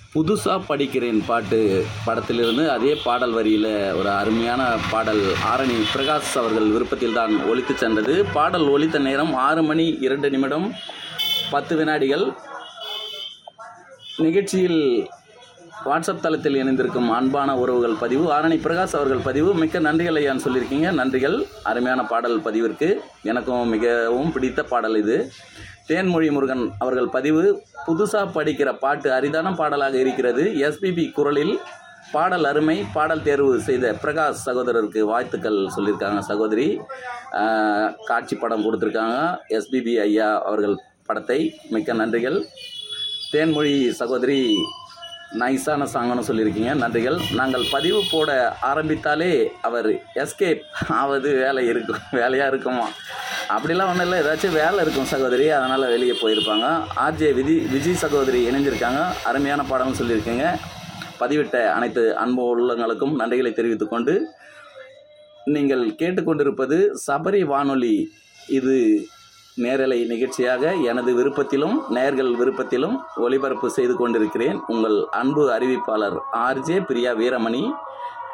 புதுசாக படிக்கிறேன் பாட்டு படத்திலிருந்து அதே பாடல் வரியில் ஒரு அருமையான பாடல் ஆரணி பிரகாஷ் அவர்கள் விருப்பத்தில் தான் ஒலித்து சென்றது பாடல் ஒலித்த நேரம் ஆறு மணி இரண்டு நிமிடம் பத்து வினாடிகள் நிகழ்ச்சியில் வாட்ஸ்அப் தளத்தில் இணைந்திருக்கும் அன்பான உறவுகள் பதிவு ஆரணி பிரகாஷ் அவர்கள் பதிவு மிக்க நன்றிகள் ஐயான்னு சொல்லியிருக்கீங்க நன்றிகள் அருமையான பாடல் பதிவிற்கு எனக்கும் மிகவும் பிடித்த பாடல் இது தேன்மொழி முருகன் அவர்கள் பதிவு புதுசாக படிக்கிற பாட்டு அரிதான பாடலாக இருக்கிறது எஸ்பிபி குரலில் பாடல் அருமை பாடல் தேர்வு செய்த பிரகாஷ் சகோதரருக்கு வாழ்த்துக்கள் சொல்லியிருக்காங்க சகோதரி ஆஹ், காட்சி படம் கொடுத்துருக்காங்க எஸ்பிபி ஐயா அவர்கள் படத்தை மிக்க நன்றிகள் தேன்மொழி சகோதரி நைஸான சாங்னு சொல்லியிருக்கீங்க நன்றிகள் நாங்கள் பதிவு போட ஆரம்பித்தாலே அவர் எஸ்கேப் ஆவது வேலை இருக்கும் வேலையாக இருக்குமா அப்படிலாம் ஒன்றும் இல்லை ஏதாச்சும் வேலை இருக்கும் சகோதரி அதனால் வெளியே போயிருப்பாங்க ஆர்ஜே விதி விஜய் சகோதரி இணைஞ்சிருக்காங்க அருமையான பாடம்னு சொல்லியிருக்கீங்க பதிவிட்ட அனைத்து அன்பு உள்ளங்களுக்கும் நன்றிகளை தெரிவித்துக்கொண்டு நீங்கள் கேட்டுக்கொண்டிருப்பது சபரி வானொலி இது நேரலை நிகழ்ச்சியாக எனது விருப்பத்திலும் நேர்கள் விருப்பத்திலும் ஒளிபரப்பு செய்து கொண்டிருக்கிறேன் உங்கள் அன்பு அறிவிப்பாளர் ஆர்ஜே பிரியா வீரமணி